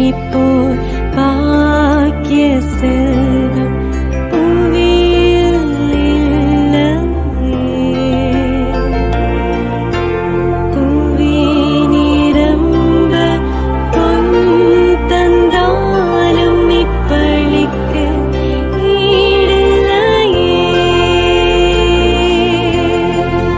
போல் பாக்கிய செல்வம் புவியில் இல்லையே. புவி நிரம்ப பொன் தந்தாலும் இப்பளிக்கு ஈடில்லையே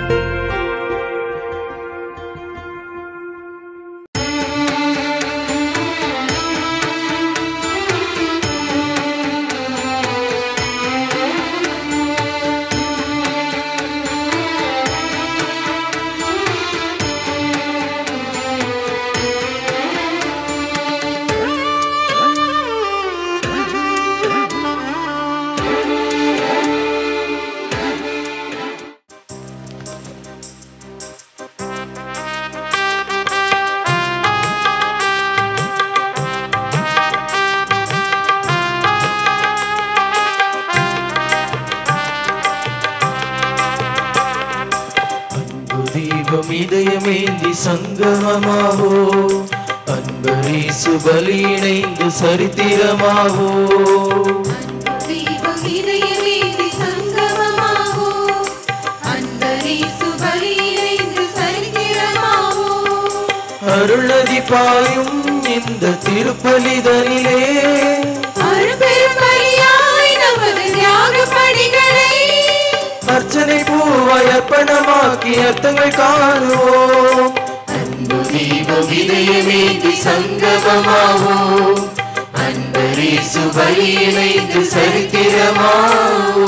அன்பு தீபம் இதயமேந்தி சங்கமமாவோ அன்பரீசு பலி இணைந்து சரித்திரமாவோ தீபம் இதயமேந்தி சங்கமமாவோ அன்பரீசு பலியிணைந்து சரித்திரமாவோ அருளதி பாயும் இந்த திருப்பலிதனிலே அரும்பெரும் பலியாய் நமது தியாக பணிகளை அர்ச்சனை பூவாய் அர்ப்பணமாக்கி அர்த்தங்கள் காணுவோம் அன்பு தீபம் இதயமேந்தி சங்கமமாவோ அன்பரீசு பலி இணைந்து சரித்திரமாவோ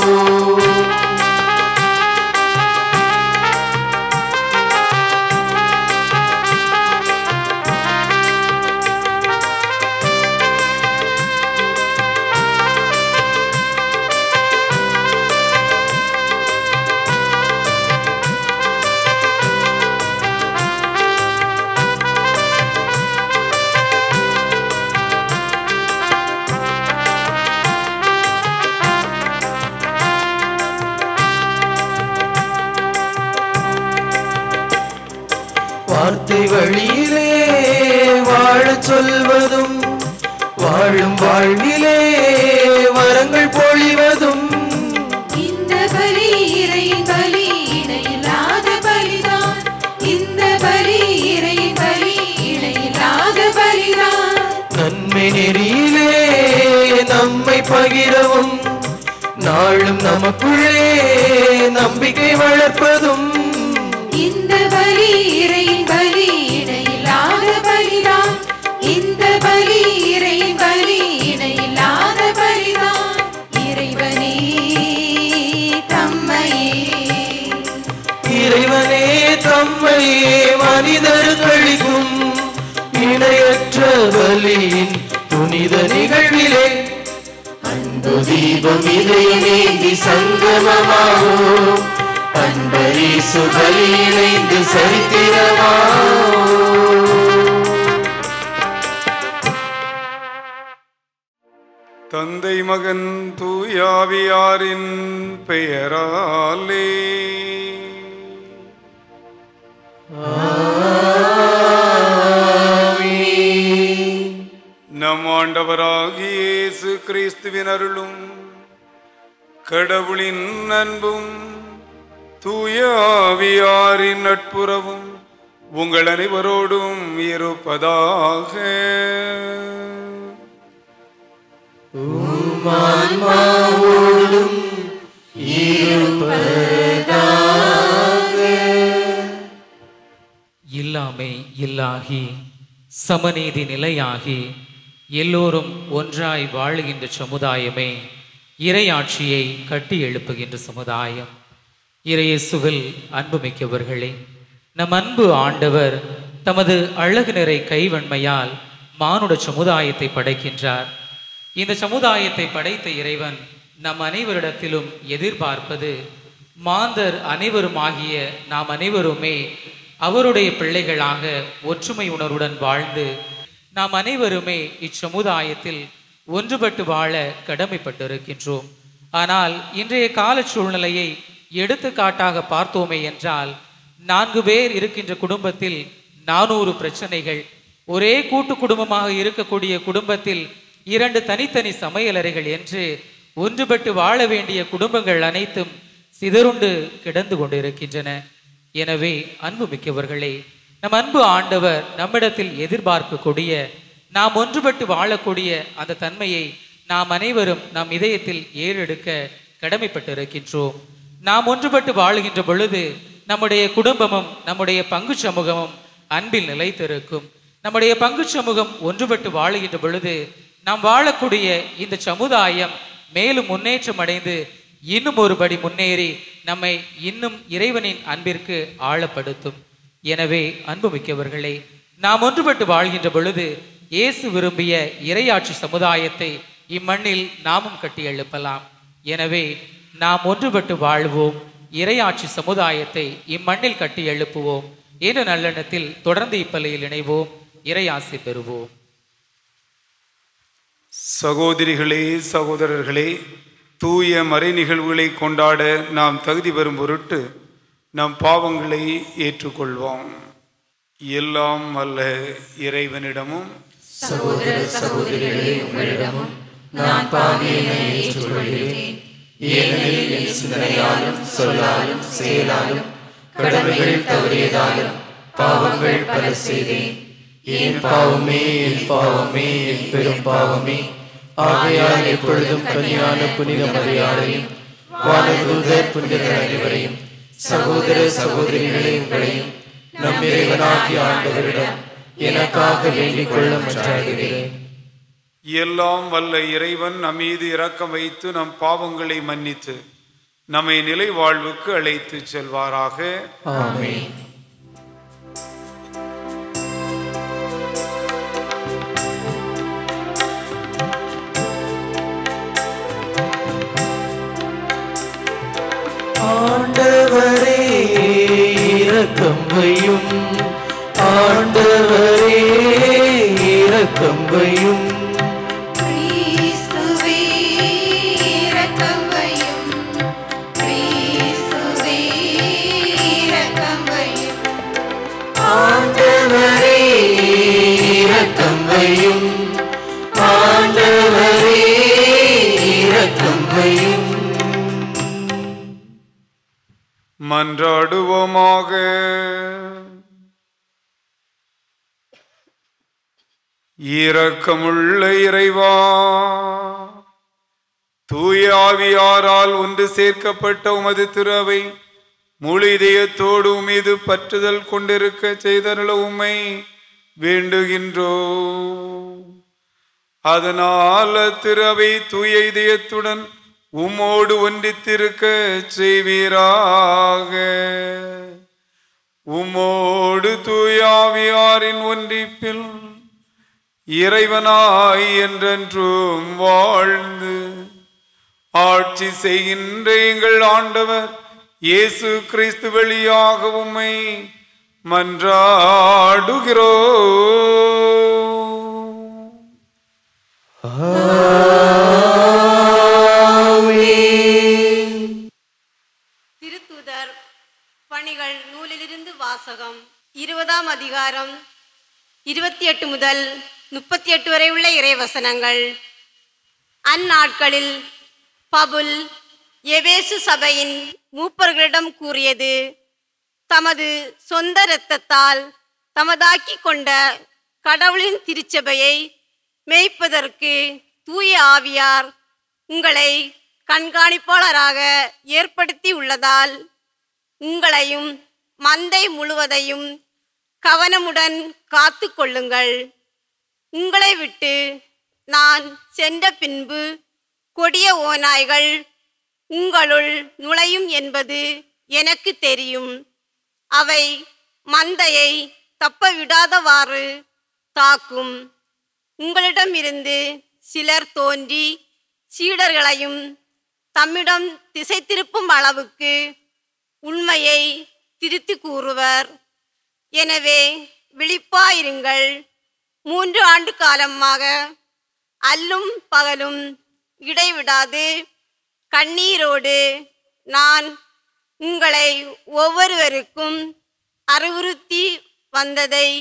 வார்த்தை வழியிலே வாழச் சொல்வதும் வாழும் வாழ்விலே வரங்கள் பொழிவதும் இந்த பலி இறையின் பலி இணையில்லாத பலிதான் இந்த பலி இறையின் பலி இணையில்லாத பலிதான் நன்மை நெறியிலே நம்மை பகிரவும் நாளும் நமக்குள்ளே நம்பிக்கை வளர்ப்பதும் இந்த பலி இறையின் பலி இணையில்லாத பலிதான் இந்த பலி இறையின் பலி இணையில்லாத பலிதான் இறைவனே தம்மையே இறைவனே தம்மையே மனிதர்களுக்கும் இணையற்ற பலியின் புனித நிகழ்விலே அன்பு தீபம் இதயமேந்தி சங்கமமாவோ அன்பரீசு பலி இணைந்து சரித்திரமாவோ தந்தை மகன் தூயாவியாரின் பெயராலே நம் ஆண்டவராகிய இயேசு கிறிஸ்துவின் அருளும் கடவுளின் அன்பும் தூயாவியாரின் நட்புறவும் உங்கள் அனைவரோடும் இருப்பதாக இல்லாமை இல்லாகி சமநீதி நிலையாகி எல்லோரும் ஒன்றாய் வாழுகின்ற சமுதாயமே இறையாட்சியை கட்டி எழுப்புகின்ற சமுதாயம் இறையேசுவில் அன்புமிக்கவர்களே நம் அன்பு ஆண்டவர் தமது அழகு நிறை கைவன்மையால் மானுட சமுதாயத்தை படைக்கின்றார் இந்த சமுதாயத்தை படைத்த இறைவன் நம் அனைவரிடத்திலும் எதிர்பார்ப்பது மாந்தர் அனைவருமாகிய நாம் அனைவருமே அவருடைய பிள்ளைகளாக ஒற்றுமை உணர்வுடன் வாழ்ந்து நாம் அனைவருமே இச்சமுதாயத்தில் ஒன்றுபட்டு வாழ கடமைப்பட்டிருக்கின்றோம் ஆனால் இன்றைய கால சூழ்நிலையை எடுத்துக்காட்டாக பார்த்தோமே என்றால் நான்கு பேர் இருக்கின்ற குடும்பத்தில் நானூறு பிரச்சனைகள் ஒரே கூட்டு குடும்பமாக இருக்கக்கூடிய குடும்பத்தில் இரண்டு தனித்தனி சமையலறைகள் என்று ஒன்றுபட்டு வாழ வேண்டிய குடும்பங்கள் அனைத்தும் சிதறுண்டு கிடந்து கொண்டிருக்கின்றன எனவே அன்பு மிக்கவர்களே நம் அன்பு ஆண்டவர் நம்மிடத்தில் எதிர்பார்க்கக்கூடிய நாம் ஒன்றுபட்டு வாழக்கூடிய அந்த தன்மையை நாம் அனைவரும் நம் இதயத்தில் ஏறெடுக்க கடமைப்பட்டிருக்கின்றோம் நாம் ஒன்றுபட்டு வாழுகின்ற பொழுது நம்முடைய குடும்பமும் நம்முடைய பங்கு சமூகமும் அன்பில் நிலைத்திருக்கும் நம்முடைய பங்கு சமூகம் ஒன்றுபட்டு வாழுகின்ற பொழுது நாம் வாழக்கூடிய இந்த சமுதாயம் மேலும் முன்னேற்றம் அடைந்து இன்னும் ஒருபடி முன்னேறி நம்மை இன்னும் இறைவனின் அன்பிற்கு ஆழப்படுத்தும் எனவே அன்புமிக்கவர்களே நாம் ஒன்றுபட்டு வாழ்கின்ற பொழுது இயேசு விரும்பிய இறையாட்சி சமுதாயத்தை இம்மண்ணில் நாமும் கட்டி எழுப்பலாம் எனவே நாம் ஒன்றுபட்டு வாழ்வோம் இறையாட்சி சமுதாயத்தை இம்மண்ணில் கட்டி எழுப்புவோம் என்ற நல்லெண்ணத்தில் தொடர்ந்து இப்பலையில் இணைவோம் இறையாசி பெறுவோம் சகோதரிகளே சகோதரர்களே தூய மறை நிகழ்வுகளை கொண்டாட நாம் தகுதி பெறும் பொருட்டு நம் பாவங்களை ஏற்றுக்கொள்வோம் எல்லாம் அல்ல இறைவனிடமும் சகோதர சகோதரிகளே உங்களிடமும் நான் பாவியனை ஏற்றுக்கொள்கிறேன் ஏனெனில் என் சிந்தனையாலும் சொல்லாலும் செயலாலும் கடமைகள் தவறியதாலும் பாவங்கள் பல செய்தேன் என் பாவமே என் பாவமே என் பெரும் பாவமே ஆகையால் எப்பொழுதும் கனியான புனித மரியாதையும் வானதூதர் புனிதர் அனைவரையும் சகோதர சகோதரிகளே உங்களையும் நம் இறைவனாகிய ஆண்டவரிடம் எனக்காக வேண்டிக் கொள்ள மன்றாடுகிறேன் எல்லாம் வல்ல இறைவன் நம் மீது இரக்கம் வைத்து நம் பாவங்களை மன்னித்து நம்மை நிலை வாழ்வுக்கு அழைத்து செல்வாராக ஆமென் ஆண்டவரே இரக்கம் வையும் ஆண்டவரே இரக்கம் வையும் கிறிஸ்துவே இரக்கம் வையும் கிறிஸ்துவே இரக்கம் வையும் ஆண்டவரே இரக்கம் வையும் ஆண்டவரே இரக்கம் வையும் மன்றாடுவோமாக இரக்கமுள்ள இறைவா தூய ஆவியாரால் ஒன்று சேர்க்கப்பட்ட உமது திருவை முழு இதயத்தோடு உமீது பற்றுதல் கொண்டிருக்க செய்தருள உம்மை வேண்டுகின்றோ அதனால் அத்திருவை தூய இதயத்துடன் உம்மோடு ஒன்றித்திருக்க செய்வீராக உம்மோடு தூயாவியாரின் ஒன்றிப்பில் இறைவனாய் என்றென்றும் வாழ்ந்து ஆட்சி செய்கின்ற எங்கள் ஆண்டவர் இயேசு கிறிஸ்து வழியாக உம்மை மன்றாடுகிறோ திருத்துதர் பணிகள் நூலிலிருந்து வாசகம் இருபதாம் அதிகாரம் இருபத்தி எட்டு முதல் முப்பத்தி எட்டு வரை உள்ள இறைவசனங்கள் அந்நாட்களில் பவுல் எபேசு சபையின் மூப்பர்களிடம் கூறியது தமது சொந்த இரத்தத்தால் தமதாக்கிக் கொண்ட கடவுளின் திருச்சபையை மேய்ப்பதற்கு தூய ஆவியார் உங்களை கண்காணிப்பாளராக ஏற்படுத்தி உள்ளதால் உங்களையும் மந்தை முழுவதையும் கவனமுடன் காத்து கொள்ளுங்கள் உங்களை விட்டு நான் சென்ற பின்பு கொடிய ஓநாய்கள் உங்களுள் நுழையும் என்பது எனக்கு தெரியும் அவை மந்தையை தப்ப விடாதவாறு தாக்கும் உங்களிடமிருந்து சிலர் தோன்றி சீடர்களையும் தம்மிடம் திசை திருப்பும் அளவுக்கு உண்மையை திருத்தி கூறுவர் எனவே விழிப்பாயிருங்கள் மூன்று ஆண்டு காலமாக அல்லும் பகலும் இடைவிடாது கண்ணீரோடு நான் உங்களை ஒவ்வொருவருக்கும் அறிவுறுத்தி வந்ததை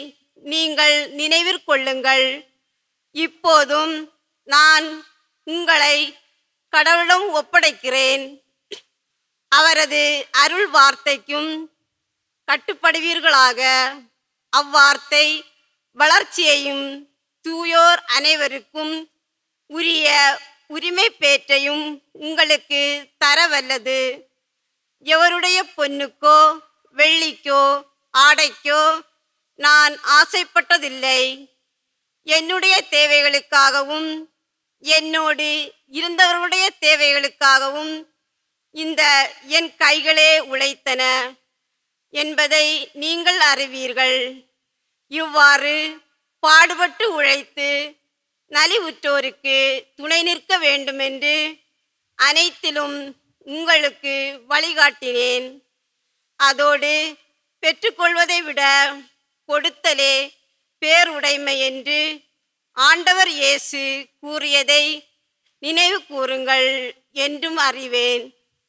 நீங்கள் நினைவிற்கொள்ளுங்கள் இப்போதும் நான் உங்களை கடவுளிடம் ஒப்படைக்கிறேன் அவரது அருள் வார்த்தைக்கும் கட்டுப்படுவீர்களாக அவ்வார்த்தை வளர்ச்சியையும் தூயோர் அனைவருக்கும் உரிய உரிமை பேற்றையும் உங்களுக்கு தரவல்லது எவருடைய பொன்னுக்கோ வெள்ளிக்கோ ஆடைக்கோ நான் ஆசைப்பட்டதில்லை என்னுடைய தேவைகளுக்காகவும் என்னோடு இருந்தவர்களுடைய தேவைகளுக்காகவும் இந்த என் கைகளே உழைத்தன என்பதை நீங்கள் அறிவீர்கள் இவ்வாறு பாடுபட்டு உழைத்து நலிவுற்றோருக்கு துணை நிற்க வேண்டுமென்று அனைத்திலும் உங்களுக்கு வழிகாட்டினேன் அதோடு பெற்றுக்கொள்வதை விட கொடுத்தலே பேருடைமை என்று ஆண்டவர் இயேசு கூறியதை நினைவு கூறுங்கள் என்றும் அறிவேன்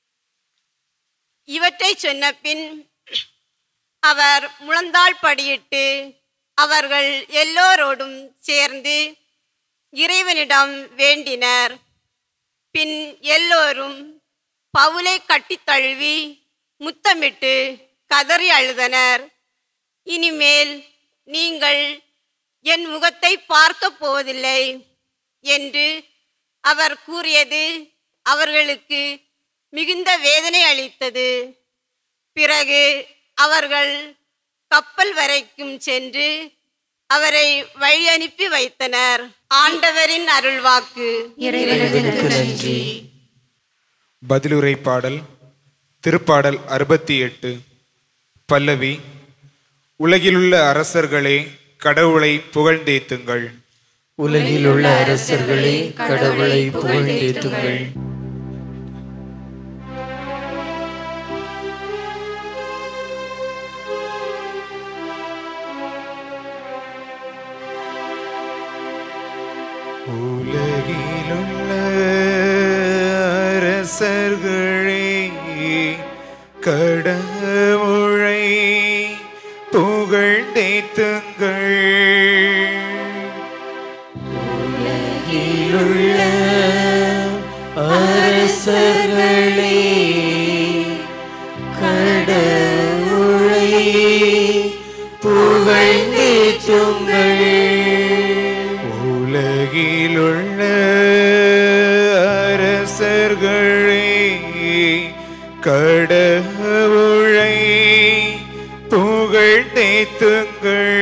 இவற்றை சொன்னபின் அவர் முழந்தாள் படியிட்டு அவர்கள் எல்லோரோடும் சேர்ந்து இறைவனிடம் வேண்டினர் பின் எல்லோரும் பவுலை கட்டித் தழுவி முத்தமிட்டு கதறி அழுதனர் இனிமேல் நீங்கள் என் முகத்தை பார்க்கப் போவதில்லை என்று அவர் கூறியது அவர்களுக்கு மிகுந்த வேதனை அளித்தது பிறகு அவர்கள் கப்பல் வரைக்கும் சென்று அவரை வழி அனுப்பி வைத்தனர் ஆண்டவரின் அருள்வாக்கு இறைவனுக்கு நன்றி பதிலுரை பாடல் திருப்பாடல் அறுபத்தி எட்டு பல்லவி உலகிலுள்ள அரசர்களே கடவுளை புகழ்ந்தேத்துங்கள் உலகில் உள்ள அரசர்களே கடவுளை புகழ்ந்தேத்துங்கள் உலகிலுள்ள அரசர்களே கடவுளை புகழ்ந்தேத்துங்கள் உலகிலுள்ள அரசர்களே கடவுளை புகழ்ந்தேத்துங்கள் உலகிலுள்ள அரசர்களே கடவுளை புகழ்ந்தேத்துங்கள்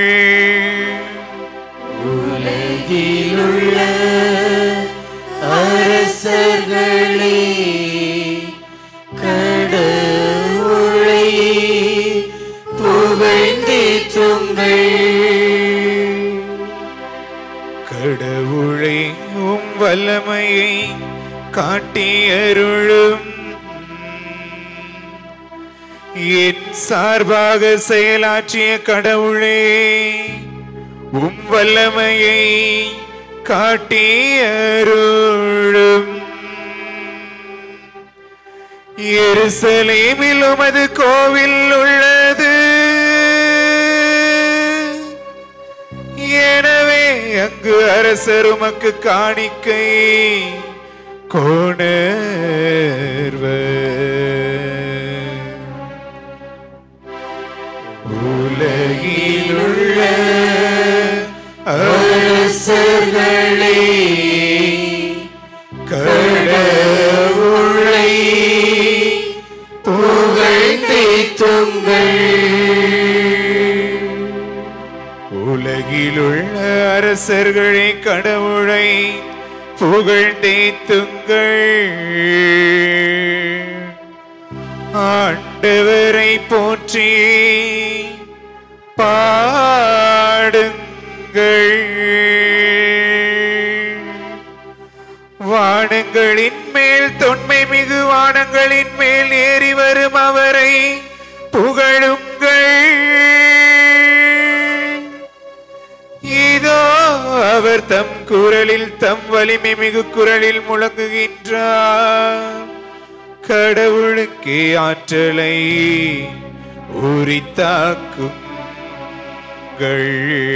உலகிலுள்ள அரசர்களே கடவுளை புகழ்ந்தேற்றுங்கள் கடவுளே உம் வல்லமையை காட்டியருளும் என் சார்பாக செயலாற்றிய கடவுளே உம் வல்லமையை காட்டியருளும் எருசலேமில் உமது கோவில் உள்ளது எனவே அங்கு அரசர் உமக்கு காணிக்கை கோணர்வர் உலகிலுள்ள அரசர்களே கடவுளை புகழ்ந்தேத்துங்கள் உலகிலுள்ள அரசர்களே கடவுளை புகழ்ந்தேத்துங்கள் ஆண்டவரை போற்றி பாடுங்கள் வானங்களின் மேல் தொன்மை மிகு வானங்களின் மேல் ஏறி வரும் அவரை புகழுங்கள் இதோ அவர் தம் குரலில் தம் வலிமை மிகு குரலில் முழங்குகின்றார் கடவுளுக்கே ஆற்றலை உரித்தாக்கும் துங்கள்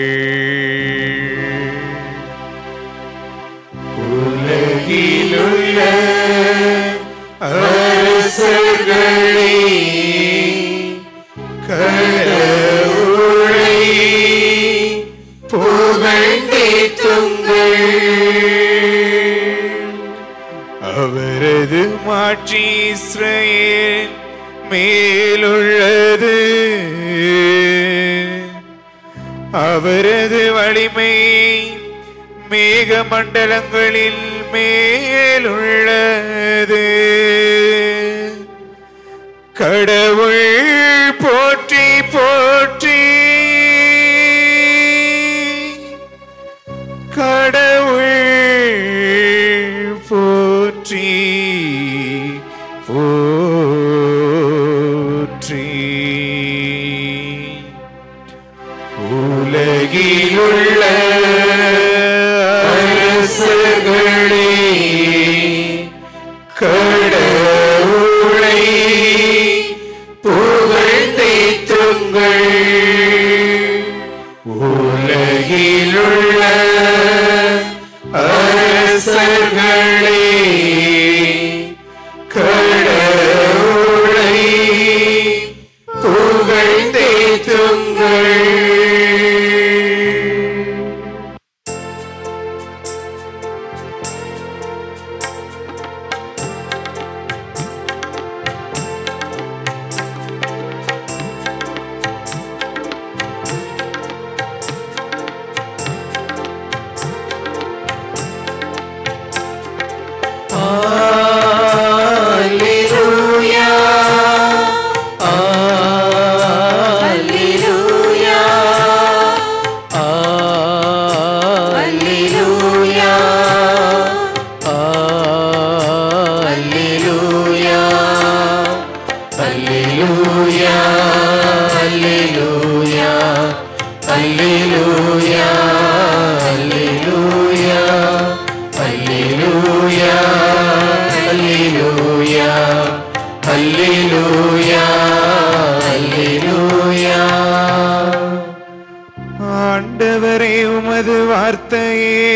உலகிலுள்ள அரசர்களே கடவுளை புகழ்ந்தேத்துங்கள் அவரது மாட்சி இஸ்ரவேல் மேலுள்ளது அவரது வலிமை மேக மண்டலங்களில் மேலுள்ளது கடவுள் போற்றி போற்றி கடவுள் போற்றி போற்றி உலகிலுள்ள அரசர்களே கடவுளை புகழ்ந்தேத்துங்கள் உலகிலுள்ள அரசர்களே கடவுளை புகழ்ந்தேத்துங்கள் ஆண்டவரே உமது வார்த்தையே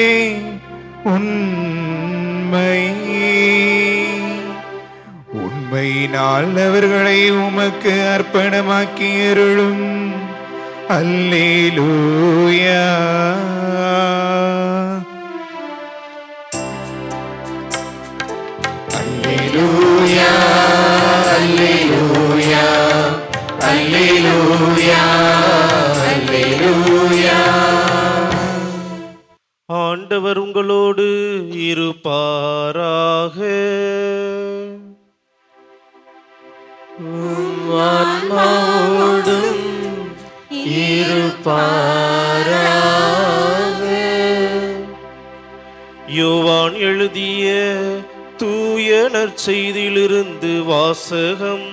உண்மை உண்மையினால் அவர்களை உமக்கு அர்ப்பணமாக்கி அருளும் அல்லேலூயா அல்லேலூயா அல்லேலூயா அல்லேலூயா அல்லேலூயா ஆண்டவர் உங்களோடு இருப்பாராக ஆன்மாவோடும் யோவான் எழுதிய தூய நற்செய்தியிலிருந்து வாசகம்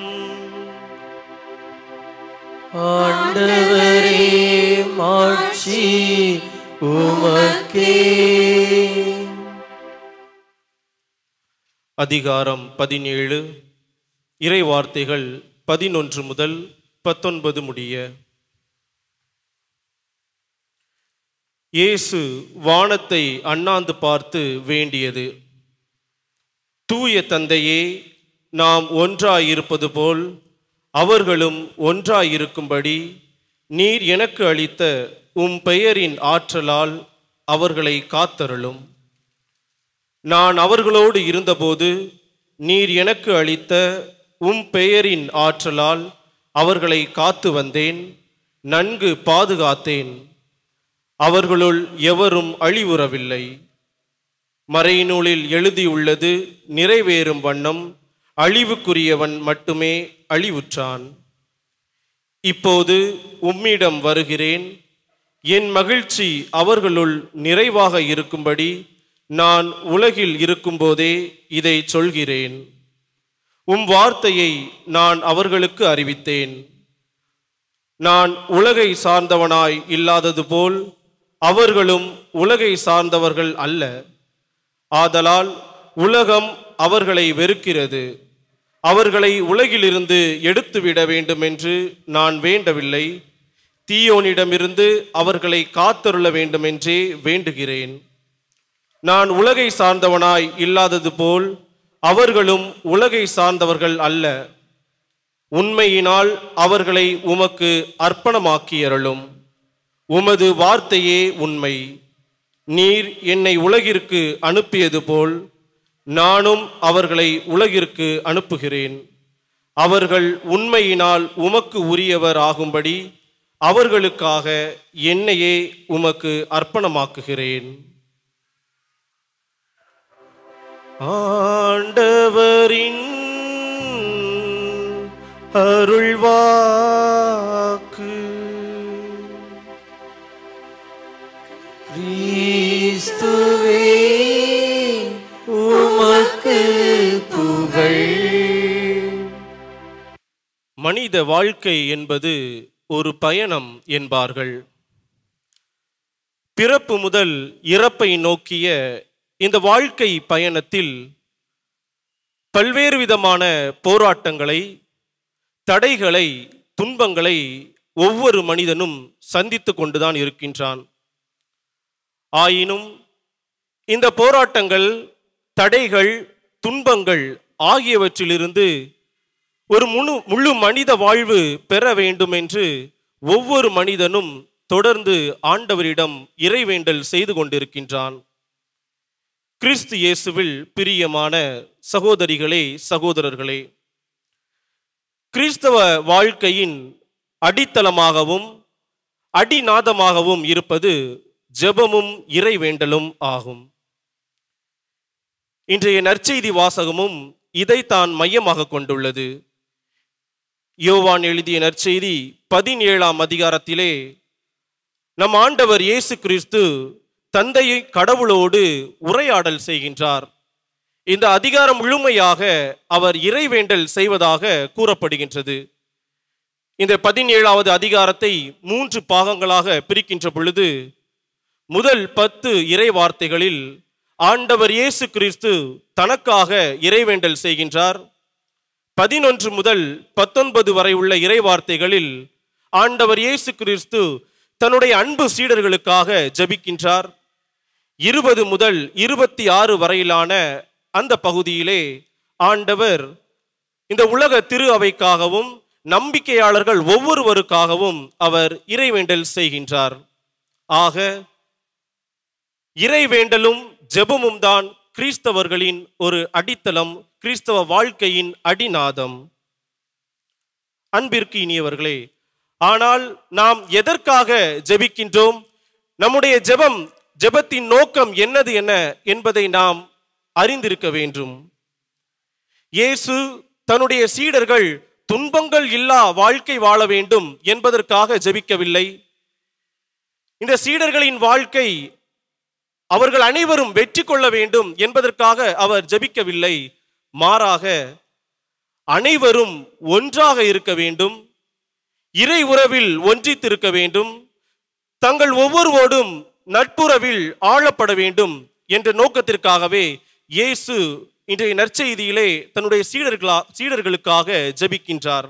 ஆண்டவரே மாட்சி உமக்கே அதிகாரம் பதினேழு இறை வார்த்தைகள் பதினொன்று முதல் பத்தொன்பது முடிய இயேசு வானத்தை அண்ணாந்து பார்த்து வேண்டியது தூய தந்தையே நாம் ஒன்றாயிருப்பது போல் அவர்களும் ஒன்றாயிருக்கும்படி நீர் எனக்கு அளித்த உம் பெயரின் ஆற்றலால் அவர்களை காத்தருளும் நான் அவர்களோடு இருந்தபோது நீர் எனக்கு அளித்த உம் பெயரின் ஆற்றலால் அவர்களை காத்து வந்தேன் நன்கு பாதுகாத்தேன் அவர்களுள் எவரும் அழிவுறவில்லை மறைநூலில் எழுதியுள்ளது நிறைவேறும் வண்ணம் அழிவுக்குரியவன் மட்டுமே அழிவுற்றான் இப்போது உம்மிடம் வருகிறேன் என் மகிழ்ச்சி அவர்களுள் நிறைவாக இருக்கும்படி நான் உலகில் இருக்கும்போதே இதை சொல்கிறேன் உம் வார்த்தையை நான் அவர்களுக்கு அறிவித்தேன் நான் உலகை சார்ந்தவனாய் இல்லாதது போல் அவர்களும் உலகை சார்ந்தவர்கள் அல்ல ஆதலால் உலகம் அவர்களை வெறுக்கிறது அவர்களை உலகிலிருந்து எடுத்துவிட வேண்டும் என்று நான் வேண்டவில்லை தீயோனிடமிருந்து அவர்களை காத்தருள வேண்டுமென்றே வேண்டுகிறேன் நான் உலகை சார்ந்தவனாய் இல்லாதது போல் அவர்களும் உலகை சார்ந்தவர்கள் அல்ல உண்மையினால் அவர்களை உமக்கு அர்ப்பணமாக்கியருளும் உமது வார்த்தையே உண்மை நீர் என்னை உலகிற்கு அனுப்பியது போல் நானும் அவர்களை உலகிற்கு அனுப்புகிறேன் அவர்கள் உண்மையினால் உமக்கு உரியவர் ஆகும்படி அவர்களுக்காக என்னையே உமக்கு அர்ப்பணமாக்குகிறேன் ஆண்டவரின் அருள்வாக்கு கிறிஸ்துவே உமக்கு புகழ் மனித வாழ்க்கை என்பது ஒரு பயணம் என்பார்கள் பிறப்பு முதல் இறப்பை நோக்கிய இந்த வாழ்க்கை பயணத்தில் பல்வேறு விதமான போராட்டங்களை தடைகளை துன்பங்களை ஒவ்வொரு மனிதனும் சந்தித்து கொண்டுதான் இருக்கின்றான் ஆயினும் இந்த போராட்டங்கள் தடைகள் துன்பங்கள் ஆகியவற்றிலிருந்து ஒரு முழு முழு மனித வாழ்வு பெற வேண்டும் என்று ஒவ்வொரு மனிதனும் தொடர்ந்து ஆண்டவரிடம் இறைவேண்டல் செய்து கொண்டிருக்கின்றான் கிறிஸ்து இயேசுவில் பிரியமான சகோதரிகளே சகோதரர்களே கிறிஸ்தவ வாழ்க்கையின் அடித்தளமாகவும் அடிநாதமாகவும் இருப்பது ஜெபமும் இறைவேண்டலும் ஆகும் இன்றைய நற்செய்தி வாசகமும் இதைத்தான் மையமாக கொண்டுள்ளது யோவான் எழுதிய நற்செய்தி பதினேழாம் அதிகாரத்திலே நம் ஆண்டவர் இயேசு கிறிஸ்து தந்தையை கடவுளோடு உரையாடல் செய்கின்றார் இந்த அதிகாரம் முழுமையாக அவர் இறைவேண்டல் செய்வதாக கூறப்படுகின்றது இந்த பதினேழாவது அதிகாரத்தை மூன்று பாகங்களாக பிரிக்கின்ற பொழுது முதல் பத்து இறை வார்த்தைகளில் ஆண்டவர் இயேசு கிறிஸ்து தனக்காக இறைவேண்டல் செய்கின்றார் பதினொன்று முதல் பத்தொன்பது வரை உள்ள இறை வார்த்தைகளில் ஆண்டவர் இயேசு கிறிஸ்து தன்னுடைய அன்பு சீடர்களுக்காக ஜெபிக்கின்றார் இருபது முதல் இருபத்தி ஆறு வரையிலான அந்த பகுதியிலே ஆண்டவர் இந்த உலக திரு அவைக்காகவும் நம்பிக்கையாளர்கள் ஒவ்வொருவருக்காகவும் அவர் இறைவேண்டல் செய்கின்றார் ஆக இறைவேண்டலும் ஜெபமும் தான் கிறிஸ்தவர்களின் ஒரு அடித்தளம் கிறிஸ்தவ வாழ்க்கையின் அடிநாதம் அன்பிற்கு இனியவர்களே ஆனால் நாம் எதற்காக ஜெபிக்கின்றோம் நம்முடைய ஜெபம் ஜெபத்தின் நோக்கம் என்னது என்ன என்பதை நாம் அறிந்திருக்க வேண்டும் இயேசு தன்னுடைய சீடர்கள் துன்பங்கள் இல்லா வாழ்க்கை வாழ வேண்டும் என்பதற்காக ஜெபிக்கவில்லை இந்த சீடர்களின் வாழ்க்கை அவர்கள் அனைவரும் வெற்றி கொள்ள வேண்டும் என்பதற்காக அவர் ஜெபிக்கவில்லை மாறாக அனைவரும் ஒன்றாக இருக்க வேண்டும் இறை உறவில் ஒன்றித்திருக்க வேண்டும் தங்கள் ஒவ்வொருவோடும் நட்புறவில் ஆளப்பட வேண்டும் என்ற நோக்கத்திற்காகவே இயேசு இன்றைய நற்செய்தியிலே தன்னுடைய சீடர்களா சீடர்களுக்காக ஜெபிக்கின்றார்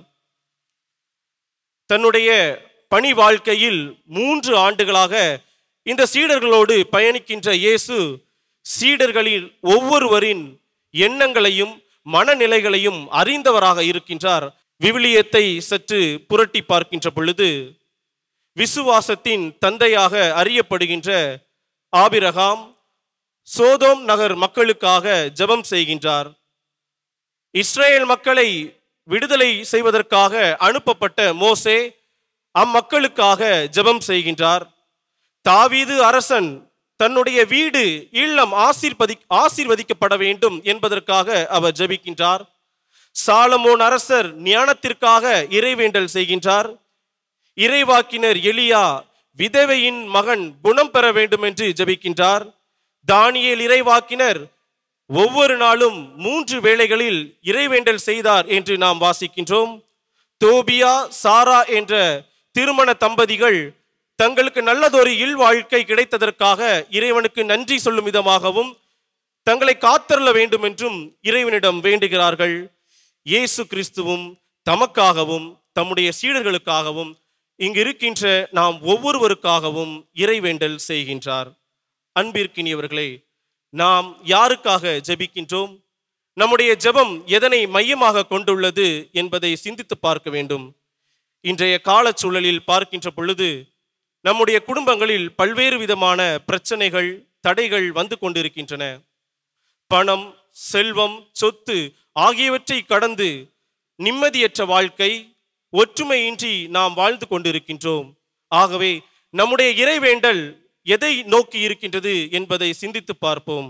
தன்னுடைய பணி வாழ்க்கையில் மூன்று ஆண்டுகளாக இந்த சீடர்களோடு பயணிக்கின்ற இயேசு சீடர்களில் ஒவ்வொருவரின் எண்ணங்களையும் மனநிலைகளையும் அறிந்தவராக இருக்கின்றார் விவிலியத்தை சற்று புரட்டி பார்க்கின்ற பொழுது விசுவாசத்தின் தந்தையாக அறியப்படுகின்ற ஆபிரகாம் சோதோம் நகர் மக்களுக்காக ஜெபம் செய்கின்றார் இஸ்ரேல் மக்களை விடுதலை செய்வதற்காக அனுப்பப்பட்ட மோசே அம்மக்களுக்காக ஜெபம் செய்கின்றார் தாவீது அரசன் தன்னுடைய வீடு இல்லம் ஆசீர்வதி ஆசீர்வதிக்கப்பட வேண்டும் என்பதற்காக அவர் ஜெபிக்கின்றார் சாலமோன் அரசர் ஞானத்திற்காக இறைவேண்டல் செய்கின்றார் இறைவாக்கினர் எலியா விதவையின் மகன் குணம் பெற வேண்டும் என்று ஜெபிக்கின்றார் தானியேல் இறைவாக்கினர் ஒவ்வொரு நாளும் மூன்று வேளைகளில் இறைவேண்டல் செய்தார் என்று நாம் வாசிக்கின்றோம் தோபியா சாரா என்ற திருமண தம்பதிகள் தங்களுக்கு நல்லதொரு இல் வாழ்க்கை கிடைத்ததற்காக இறைவனுக்கு நன்றி சொல்லும் விதமாகவும் தங்களை காத்தருள வேண்டும் என்றும் இறைவனிடம் வேண்டுகிறார்கள் இயேசு கிறிஸ்துவும் தமக்காகவும் தம்முடைய சீடர்களுக்காகவும் இங்கு இருக்கின்ற நாம் ஒவ்வொருவருக்காகவும் இறைவேண்டல் செய்கின்றார் அன்பிற்கினியவர்களே நாம் யாருக்காக ஜெபிக்கின்றோம் நம்முடைய ஜெபம் எதனை மையமாக கொண்டுள்ளது என்பதை சிந்தித்து பார்க்க வேண்டும் இன்றைய காலச் சூழலில் பார்க்கின்ற பொழுது நம்முடைய குடும்பங்களில் பல்வேறு விதமான பிரச்சனைகள் தடைகள் வந்து கொண்டிருக்கின்றன பணம் செல்வம் சொத்து ஆகியவற்றை கடந்து நிம்மதியற்ற வாழ்க்கை ஒற்றுமையின்றி நாம் வாழ்ந்து கொண்டிருக்கின்றோம் ஆகவே நம்முடைய இறைவேண்டல் எதை நோக்கி இருக்கின்றது என்பதை சிந்தித்து பார்ப்போம்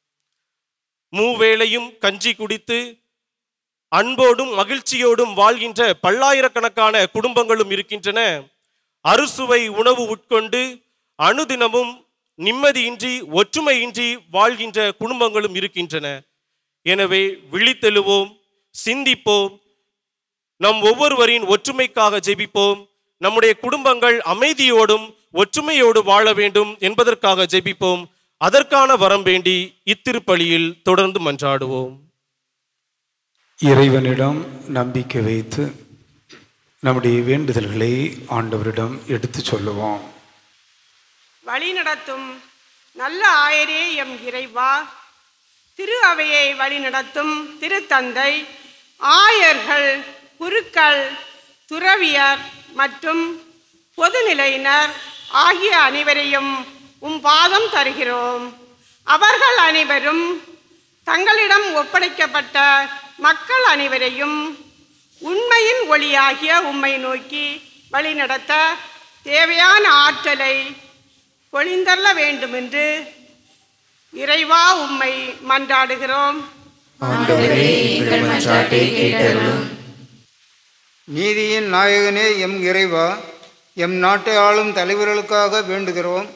மூவேளையும் கஞ்சி குடித்து அன்போடும் மகிழ்ச்சியோடும் வாழ்கின்ற பல்லாயிரக்கணக்கான குடும்பங்களும் இருக்கின்றன அறுசுவை உணவு உட்கொண்டு அனுதினமும் நிம்மதியின்றி ஒற்றுமையின்றி வாழ்கின்ற குடும்பங்களும் இருக்கின்றன எனவே விழித்தெழுவோம் சிந்திப்போம் நம் ஒவ்வொருவரின் ஒற்றுமைக்காக ஜெபிப்போம் நம்முடைய குடும்பங்கள் அமைதியோடும் ஒற்றுமையோடு வாழ வேண்டும் என்பதற்காக ஜெபிப்போம் அதற்கான வரம் வேண்டி இத்திருப்பலியில் தொடர்ந்து மன்றாடுவோம் இறைவனிடம் நம்பிக்கை வைத்து நம்முடைய வேண்டுதல்களை ஆண்டவரிடம் எடுத்துச் சொல்லுவோம் வழிநடத்தும் நல்ல ஆயரே எம் இறைவா திரு அவையை வழிநடத்தும் திருத்தந்தை ஆயர்கள் குருக்கள் துறவியர் மற்றும் பொதுநிலையினர் ஆகிய அனைவரையும் உம் பாதம் தருகிறோம் அவர்கள் அனைவரும் தங்களிடம் ஒப்படைக்கப்பட்ட மக்கள் அனைவரையும் உண்மையின் ஒளியாகிய உம்மை நோக்கி வழிநடத்த தேவையான ஆற்றலை பொழிந்தள்ள வேண்டுமென்று இறைவா உம்மை மன்றாடுகிறோம் ஆண்டவரே எங்கள் மன்றாட்டை கேட்டருளும் நீதியின் நாயகனே எம் இறைவா எம் நாட்டை ஆளும் தலைவர்களுக்காக வேண்டுகிறோம்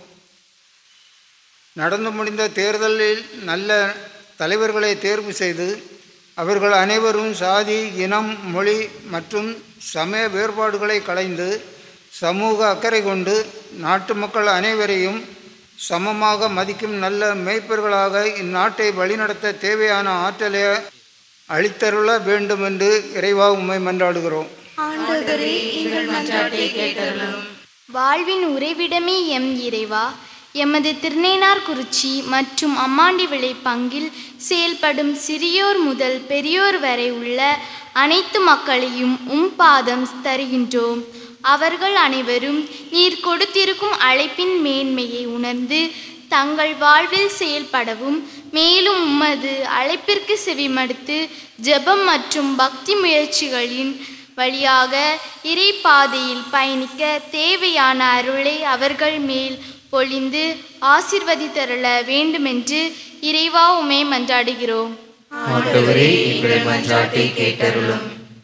நடந்து முடிந்த தேர்தலில் நல்ல தலைவர்களை தேர்வு செய்து அவர்கள் அனைவரும் சாதி இனம் மொழி மற்றும் சமய வேறுபாடுகளை களைந்து சமூக அக்கறை கொண்டு நாட்டு மக்கள் அனைவரையும் சமமாக மதிக்கும் நல்ல மேய்ப்பர்களாக இந்நாட்டை வழிநடத்த தேவையான ஆற்றலை அளித்தருள வேண்டும் என்று இறைவா உம்மை மன்றாடுகிறோம் ஆண்டவரே எங்கள் மன்றாட்டை கேட்டருளும் வாழ்வின் உறைவிடமே எம் இறைவா எமது திருநேனார் குறிச்சி மற்றும் அம்மாண்டி விளை பங்கில் செயல்படும் சிறியோர் முதல் பெரியோர் வரை உள்ள அனைத்து மக்களையும் உம் பாதம் தருகின்றோம் அவர்கள் அனைவரும் நீர் கொடுத்திருக்கும் அழைப்பின் மேன்மையை உணர்ந்து தங்கள் வாழ்வில் செயல்படவும் மேலும் உமது அழைப்பிற்கு செவிமடுத்து ஜெபம் மற்றும் பக்தி முயற்சிகளின் வழியாக இறை பாதையில் பயணிக்க தேவையான அருளை அவர்கள் மேல் பொழிந்து ஆசிர்வதித்தருள வேண்டுமென்று இறைவா உமை மன்றாடுகிறோம் ஆண்டவரே எங்கள் மன்றாட்டை கேட்டருளும்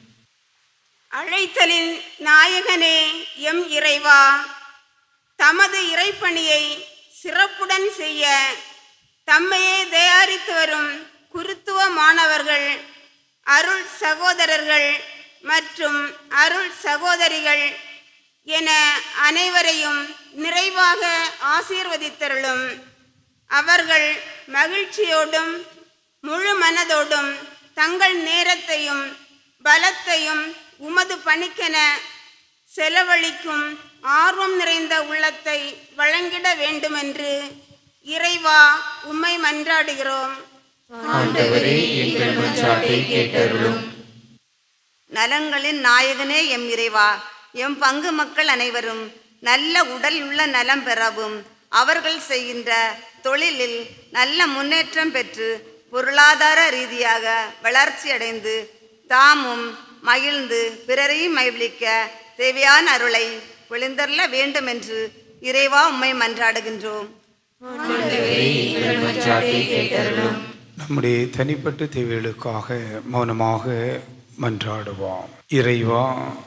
அழைத்தலின் நாயகனே எம் இறைவா தமது இறைப்பணியை சிறப்புடன் செய்ய தம்மையே தயாரித்து வரும் குருத்துவ மாணவர்கள் அருள் சகோதரர்கள் மற்றும் அருள் சகோதரிகள் என அனைவரையும் நிறைவாக ஆசீர்வதித்தருளும் அவர்கள் மகிழ்ச்சியோடும் முழு மனதோடும் தங்கள் நேரத்தையும் பலத்தையும் உமது பணிக்கென செலவழிக்கும் ஆர்வம் நிறைந்த உள்ளத்தை வழங்கிட வேண்டுமென்று இறைவா உம்மை மன்றாடுகிறோம் ஆண்டவரே எங்கள் மன்றாட்டை கேட்டருளும் நலங்களின் நாயகனே எம் இறைவா எம் பங்கு மக்கள் அனைவரும் நல்ல உடல் உள்ள நலம் பெறவும் அவர்கள் செய்கின்ற தொழிலில் நல்ல முன்னேற்றம் பெற்று பொருளாதார ரீதியாக வளர்ச்சி அடைந்து தாமும் மகிழ்ந்து பிறரையும் மகிழ்விக்க தேவையான அருளை பொழிந்தருள வேண்டும் என்று இறைவா உம்மை மன்றாடுகின்றோம் ஆண்டவரே எங்கள் மன்றாட்டை கேட்டருளும் நம்முடைய தனிப்பட்ட தேவைகளுக்காக மௌனமாக மன்றாடுவோம் இறைவா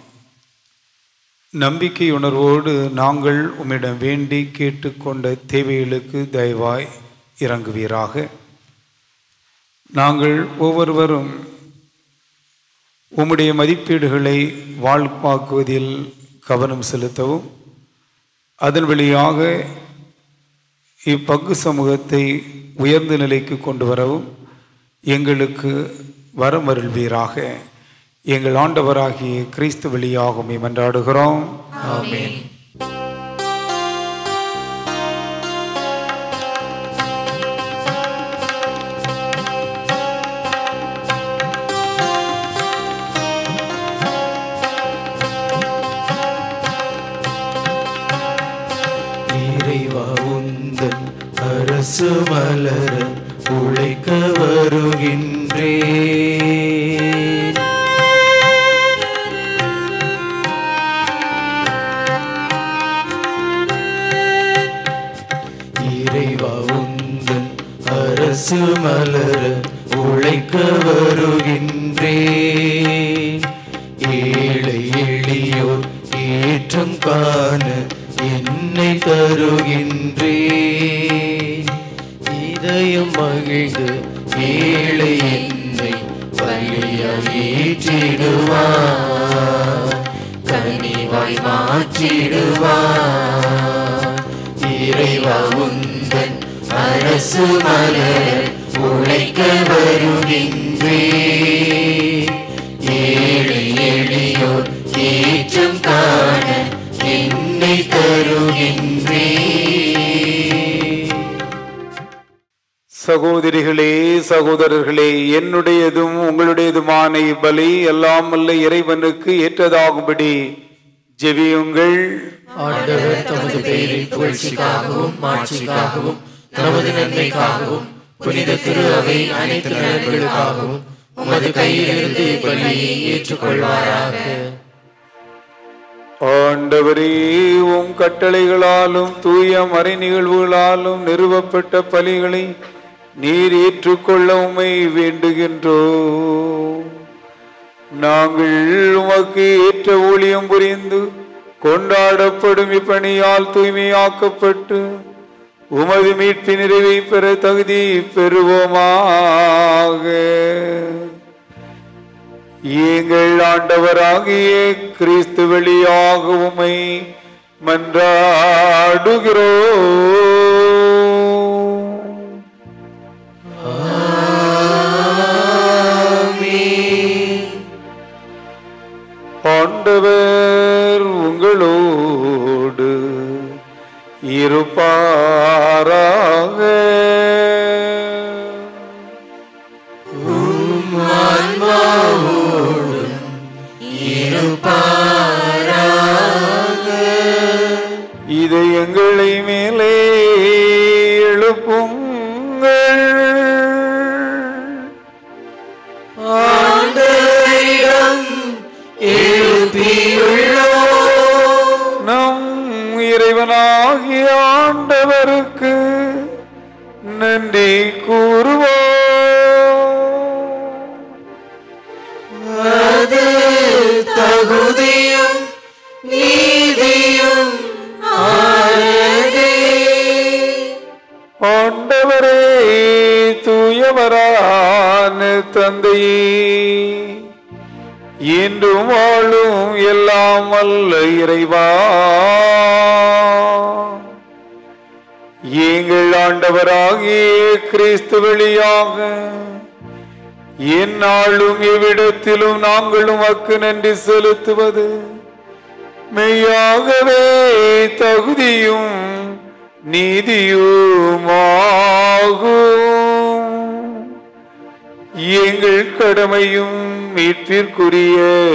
நம்பிக்கை உணர்வோடு நாங்கள் உம்மிடம் வேண்டி கேட்டுக்கொண்ட தேவைகளுக்கு தயவாய் இறங்குவீராக நாங்கள் ஒவ்வொருவரும் உம்முடைய மதிப்பீடுகளை வாழ்வாக்குவதில் கவனம் செலுத்தவும் அதன் வழியாக இப்பங்கு சமூகத்தை உயர்ந்த நிலைக்கு கொண்டு வரவும் எங்களுக்கு வரமருள்வீராக எங்கள் ஆண்டவராகிய கிறிஸ்து வழியாகும் மன்றாடுகிறோம் ஆமென் இறைவா உந்தன் அரசு மலர உழைக்க வருகின்றேன் இறைவா உந்தன் அரசு மலர உழைக்க வருகின்றேன் ஏழை எளியோர் ஏற்றம் காண என்னை தருகின்றேன் இதயம் மகிழ்ந்து ஏழை என்னை பள்ளியால் ஏற்றிடுவார் கனிவாய் மாற்றிடுவார் இறைவா உந்தன் அரசு மலர் உழைக்க வருகின்றேன் ஏழை எளியோர் ஏற்றம் காண என்னை தருகின்றேன் சகோதரிகளே சகோதரர்களே என்னுடையதும் உங்களுடையதுமான இப்பலி எல்லாம் அல்ல இறைவனுக்கு ஏற்றதாகும்படி ஜெபியுங்கள் ஆண்டவர் தமது பெயரின் புகழ்ச்சிக்காகவும் மாட்சிக்காகவும் நமது நன்மைக்காகவும் புனித திரு அவை அனைத்து நலன்களுக்காகவும் உமது கையிலிருந்து பலியை ஏற்றுக்கொள்வாராக ஆண்டவரே உம் கட்டளைகளாலும் தூய மறை நிகழ்வுகளாலும் நிறுவப்பட்ட பலிகளை நீர் ஏற்றுக்கொள்ள உம்மை வேண்டுகின்றோ நாங்கள் உமக்கு ஏற்ற ஊழியம் புரிந்து கொண்டாடப்படும் இப்பணியால் தூய்மையாக்கப்பட்டு உமது மீட்பு நிறைவை பெற தகுதி பெறுவோமாக எங்கள் ஆண்டவராகிய கிறிஸ்து வழியாக உமை மன்றாடுகிறோம் ஆண்டவர் உங்களோடு இருப்பாராக ஆன்மாவோடும் இதை எங்களை மேலே எழுப்புங்கள் ஆண்டவரிடம் எழுப்பியுள்ளோம் நம் இறைவனாகிய ஆண்டவருக்கு நன்றி கூறுவோம் அது தகுதியும் நீதியும் ஆனதே ஆண்டவரே தூயவரான தந்தையே என்றும் வாழும் எல்லாம் அல்ல இறைவா எங்கள் ஆண்டவராகிய கிறிஸ்து வழியாக எந்நாளும் எவ்விடத்திலும் நாங்களும் அக்கு நன்றி செலுத்துவது மெய்யாகவே தகுதியும் நீதியுமாகும் எங்கள் கடமையும் மீட்பிற்குரிய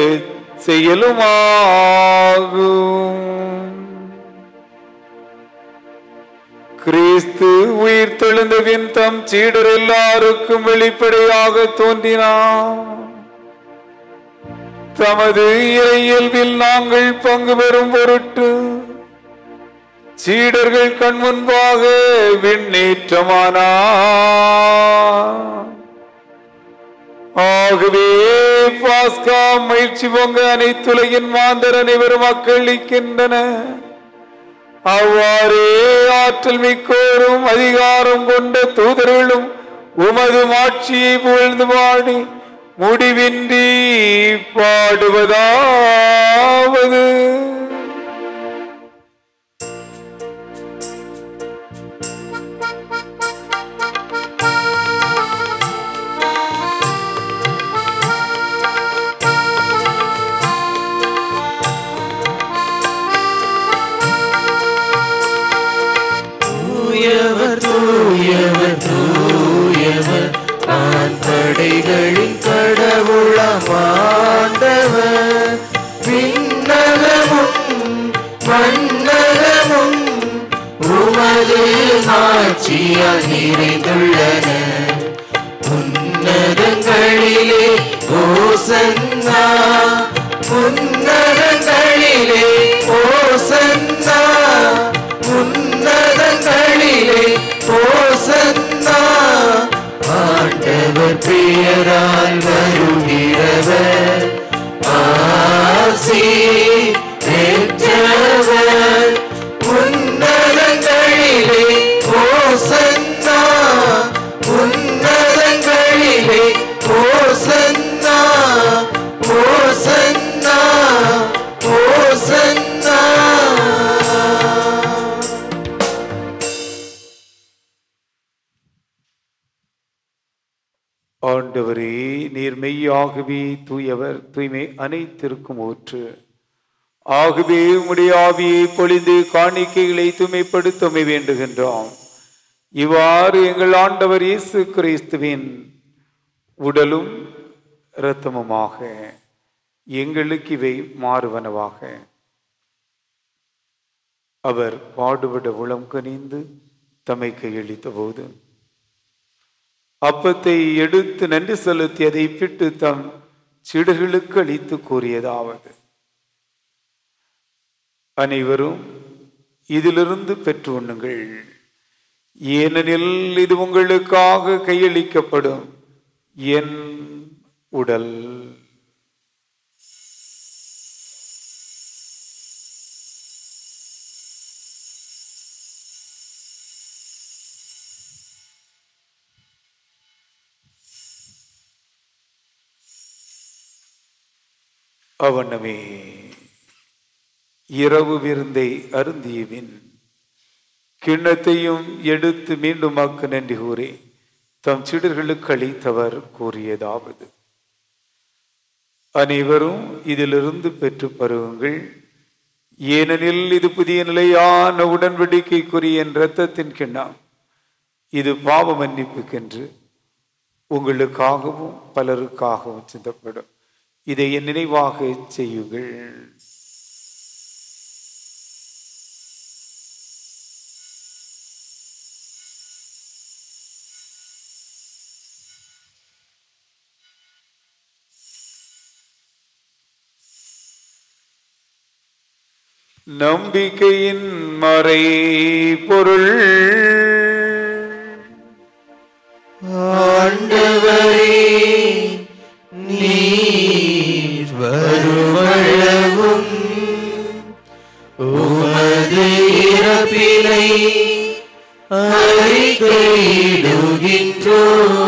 செயலுமாகும் கிறிஸ்து உயிர் தெழுந்தவின் தம் சீடர் எல்லாருக்கும் வெளிப்படையாக தோன்றினார் தமது இயல்பில் நாங்கள் பங்கு பெறும் பொருட்டு சீடர்கள் கண் முன்பாக விண்ணேற்றமானார் ஆகவே பாஸ்கா மகிழ்ச்சி பொங்க அனைத்துலகின் மாந்தர் அனைவரும் மக்களிக்கின்றன அவ்வாறே ஆற்றல் மிக்கோரும் அதிகாரம் கொண்ட தூதர்களும் உமது மாட்சியை புகழ்ந்து பாடி முடிவின்றி பாடுவதாவது ஆ ஆண்டவர் ஆண்படைகளின் கடவுளமாண்டவர் விண்ணகமும் மன்னகமும் உமது ஆட்சியால் நிறைந்துள்ளன உன்னதங்களிலே ஓசன்னா உன்னதங்களிலே ஓசன்னா உன்னதங்களிலே ஓசன்னா ஆண்டவர் பெயரால் வருகிறவர் ஆசி பெற்றவர் உன்னதங்களிலே ஓசன்னா உன்னதங்களிலே ஓசன்னா ஓசன்னா ஓசன்னா ஆண்டவரே நீர் மெய்யாகவே தூயவர் தூய்மை அனைத்திற்கும் ஊற்று ஆகவே உம்முடைய ஆவியை பொழிந்து காணிக்கைகளை தூய்மைப்படுத்தமை வேண்டுகின்றோம் இவ்வாறு எங்கள் ஆண்டவர் இயேசு கிறிஸ்துவின் உடலும் இரத்தமுமாக எங்களுக்கு இவை மாறுவனவாக அவர் பாடுபட உளம் கனிந்து தம்மை கையளித்த போது அப்பத்தை எடுத்து நன்றி செலுத்தி அதை பிட்டு தம் சிடுகளுக்கு அளித்து கூறியதாவது அனைவரும் இதிலிருந்து பெற்று உண்ணுங்கள் ஏனெனில் இது உங்களுக்காக கையளிக்கப்படும் என் உடல் அவனமே இரவு விருந்தை அருந்தியவின் கிண்ணத்தையும் எடுத்து மீண்டும் ஆக்க நன்றி கூறி தம் சிடர்களுக்கு அளித்தவர் கூறியதாவது அனைவரும் இதிலிருந்து பெற்று பருவுங்கள் ஏனெனில் இது புதிய நிலையான உடன்படிக்கைக்குரிய என் இரத்தத்தின் கிண்ணம் இது பாவ மன்னிப்புக்கென்று உங்களுக்காகவும் பலருக்காகவும் சிந்தப்படும் இதை என் நினைவாக செய்யுங்கள் நம்பிக்கையின் மறை பொருள் ஆண்டவரே நீர் வருமளவும் உமது இறப்பினை அறிக்கையிடுகின்றோ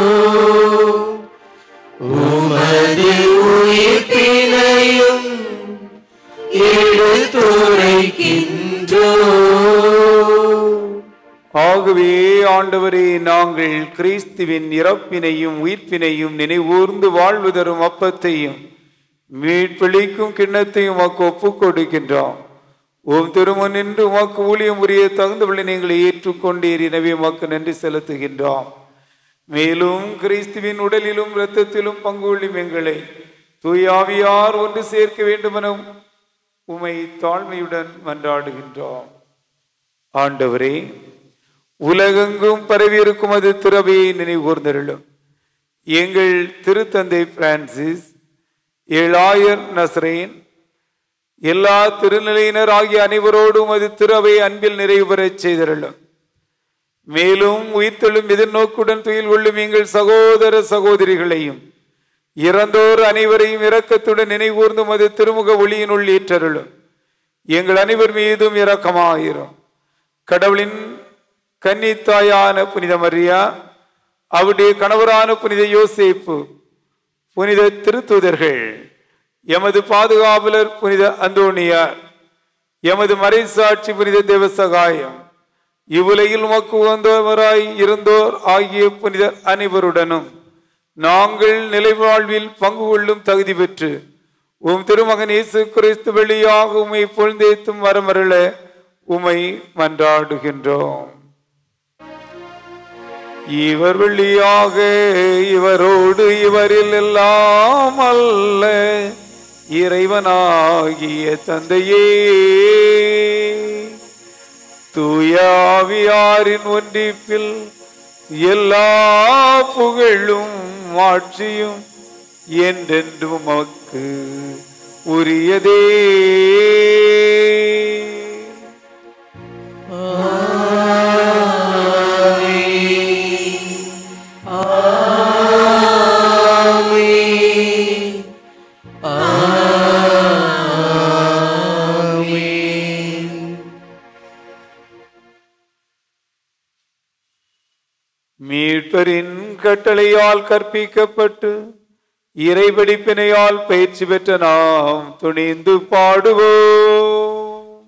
உமது உயிர்ப்பினையும் எடுத்துரைக்கின்றோ ஆகவே ஆண்டவரே நாங்கள் கிறிஸ்துவின் இறப்பினையும் உயிர்ப்பினையும் நினைவூர்ந்து வாழ்வு தரும் அப்பத்தையும் மீட்பிழிக்கும் கிண்ணத்தையும் உமக்கு ஒப்புக் கொடுக்கின்றோம் உம் திருமன் நின்று உமக்கு ஊழியம் புரிய தகுந்தவளை நீங்கள் ஏற்றுக்கொண்டீர் எனவே உமக்கு நன்றி செலுத்துகின்றோம் மேலும் கிறிஸ்துவின் உடலிலும் இரத்தத்திலும் பங்கு கொள்ளும் எங்களை தூயாவியார் ஒன்று சேர்க்க வேண்டுமென உமை தாழ்மையுடன் மன்றாடுகின்றோம் ஆண்டவரே உலகெங்கும் பரவியிருக்கும் அது திறவையை நினைவுகூர்ந்தருளும் எங்கள் திருத்தந்தை பிரான்சிஸ் ஏழாயர் நசரேன் எல்லா திருநிலையினர் ஆகிய அனைவரோடும் அது திறவை அன்பில் நிறைவு பெறச் செய்தருளும் மேலும் உயிர்த்தெழும் எதிர்நோக்குடன் துயில் கொள்ளும் எங்கள் சகோதர சகோதரிகளையும் இறந்தோர் அனைவரையும் இரக்கத்துடன் நினைவூர்ந்தும் அது திருமுக ஒளியினுள் ஏற்றருளும் எங்கள் அனைவர் மீதும் இரக்கமாயிரும் கடவுளின் கன்னித்தாயான புனித மரியா அவருடைய கணவரான புனித யோசேப்பு புனித திருத்தூதர்கள் எமது பாதுகாவலர் புனித அந்தோணியார் எமது மறைசாட்சி புனித தேவசகாயம் இவ்வுலகில் உமக்கு உகந்தவராய் இருந்தோர் ஆகிய புனிதர் அனைவருடனும் நாங்கள் நிலைவாழ்வில் பங்கு கொள்ளும் தகுதி பெற்று உம் திருமகன் இயேசு கிறிஸ்து வெளியாக உமை பொழுந்தேத்தும் வரமருள உமை மன்றாடுகின்றோம் இவர் வழியாக இவரோடு இவரில் எல்லாம் அல்ல இறைவனாகிய தந்தையே தூயாவியாரின் ஒன்றிப்பில் எல்லா புகழும் ஆட்சியும் என்றென்றும் உமக்கு உரியதே மீட்பரின் கட்டளையால் கற்பிக்கப்பட்டு இறைவடிப்பினையால் பயிற்சி பெற்ற நாம் துணிந்து பாடுவோம்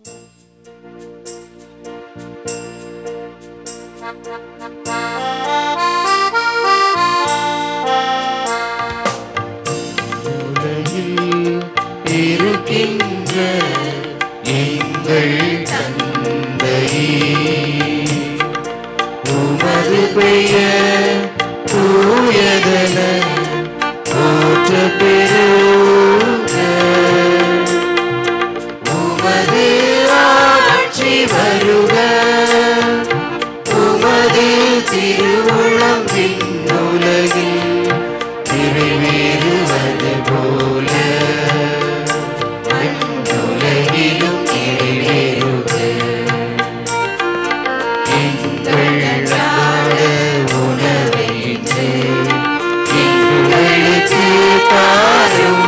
இருக்கின்ற எங்கள் தந்தையே உமது பெயர் தூயதென போற்ற பெறுக உமது ஆட்சி வருக உமது திருவுளம் விண்ணுலகில் நிறைவேறுவது போல மண்ணுலகிலும் நிறைவேறுக எங்கள் அன்றாட உணவை இன்று எங்களுக்கு தாரும்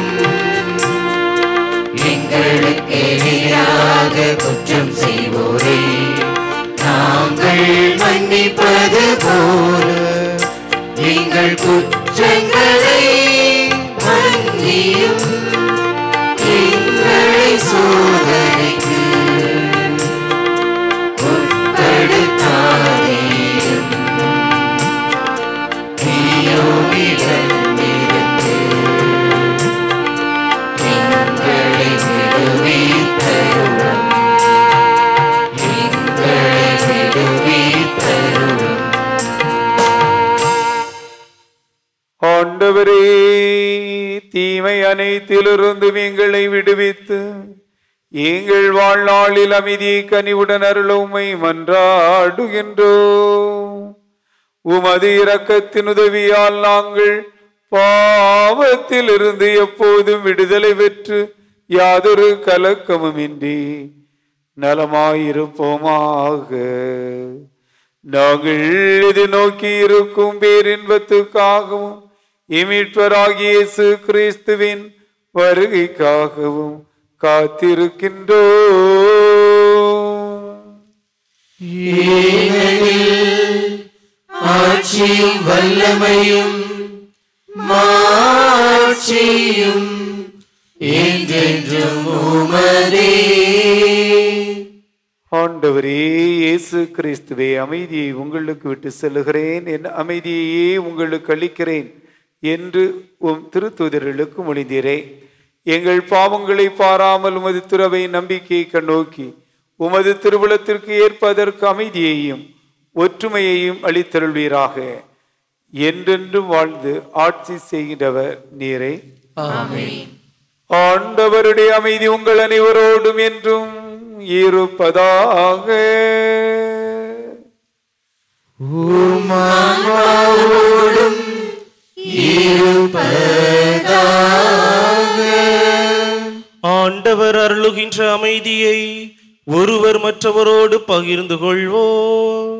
எங்களுக்கு எதிராக குற்றம் செய்வோரை நாங்கள் மன்னிப்பது போல எங்கள் குற்றங்களை மன்னியும் எங்களை சோதனைக்கு உட்படுத்தாதேயும் தீயோனிடமிருந்து எங்களை விடுவித்தருளும் எங்களை விடுவித்தருளும் ஆண்டவரே தீமை அனைத்திலிருந்தும் எங்களை விடுவித்து எங்கள் வாழ்நாளில் அமைதியை கனிவுடன் அருள உம்மை மன்றாடுகின்றோம் உமது இரக்கத்தின் உதவியால் நாங்கள் பாவத்தில் இருந்து எப்போதும் விடுதலை பெற்று யாதொரு கலக்கமுமின்றி நலமாயிருப்போமாக நாங்கள் இது நோக்கி இருக்கும் பேரின்பத்துக்காகவும் இமீட்பராகிய இயேசு கிறிஸ்துவின் வருகைக்காகவும் காத்திருக்கின்றோ ஆட்சியும் வல்லமையும் மாட்சியும் என்றென்றும் உமதே ஆண்டவரே இயேசு கிறிஸ்துவே அமைதியை உங்களுக்கு விட்டு செல்லுகிறேன் என் அமைதியையே உங்களுக்கு அளிக்கிறேன் என்று உம் திருத்தூதர்களுக்கு மொழிந்தீரே எங்கள் பாவங்களை பாராமல் உமது துறவை நம்பிக்கையை கண்ணோக்கி உமது திருவுளத்திற்கு ஏற்பதற்கு அமைதியையும் ஒற்றுமையையும் அளித்தருள்வீராக என்றென்றும் வாழ்ந்து ஆட்சி செய்கின்றவர் நீரே ஆண்டவருடைய அமைதி உங்கள் அனைவரோடும் என்றும் இருப்பதாக உமாவோடும் இருப்பதாக ஆண்டவர் அருளுகின்ற அமைதியை ஒருவர் மற்றவரோடு பகிர்ந்து கொள்வோம்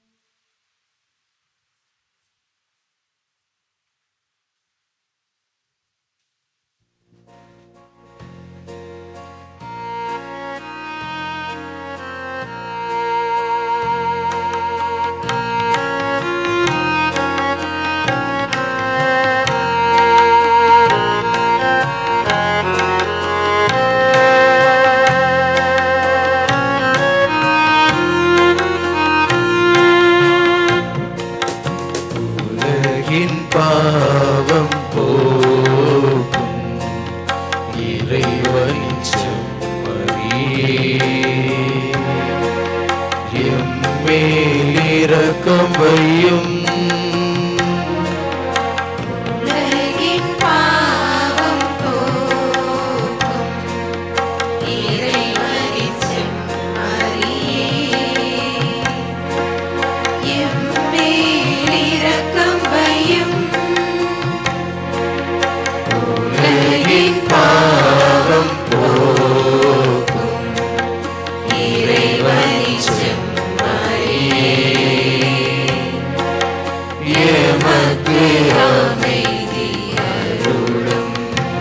உலகின் பாவம் போக்கும் இறைவனின் செம்மறியே எம்மேல் இரக்கம் வையும் அமைதி அருளும்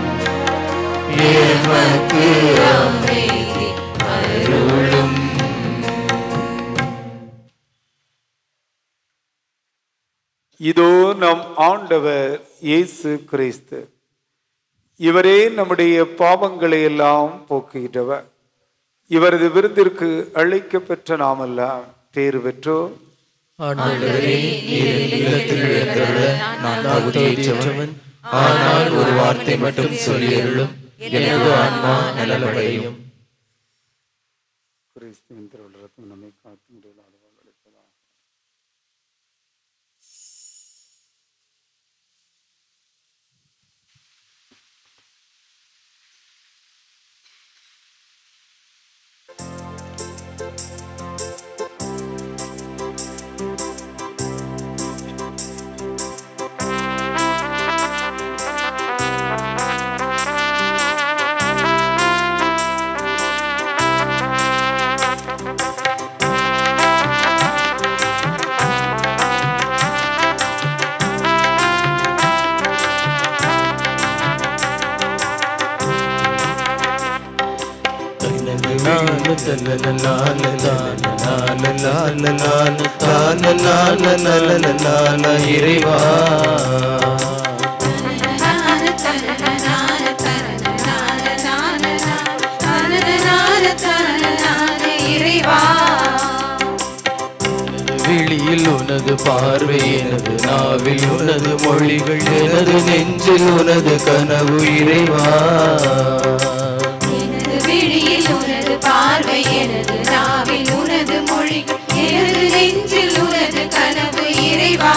எமக்கு அமைதி அருளும் இதோ நம் ஆண்டவர் இயேசு கிறிஸ்து இவரே நம்முடைய பாவங்களை எல்லாம் போக்குகிறவர் இவரது விருந்திற்கு அழைக்கப்பெற்ற நாமெல்லாம் பேறு பெற்றோர் ஆண்டவரே நீர் என் இல்லத்தில் எழுந்தருள நான் தகுதியற்றவன் ஆனால் ஒரு வார்த்தை மட்டும் சொல்லியருளும் எனது ஆன்மா நலமடையும் கிறிஸ்துவின் திருவிழாக்கும் நம்மை காத்து முடியலாத இறைவா விழியில் உனது பார்வை எனது நாவில் உனது மொழிகள் எனது நெஞ்சில் உனது கனவு இறைவா எனது விழியில் உனது பார்வை எனது நாவில் உனது மொழிகள் எனது நெஞ்சில் உனது கனவு இறைவா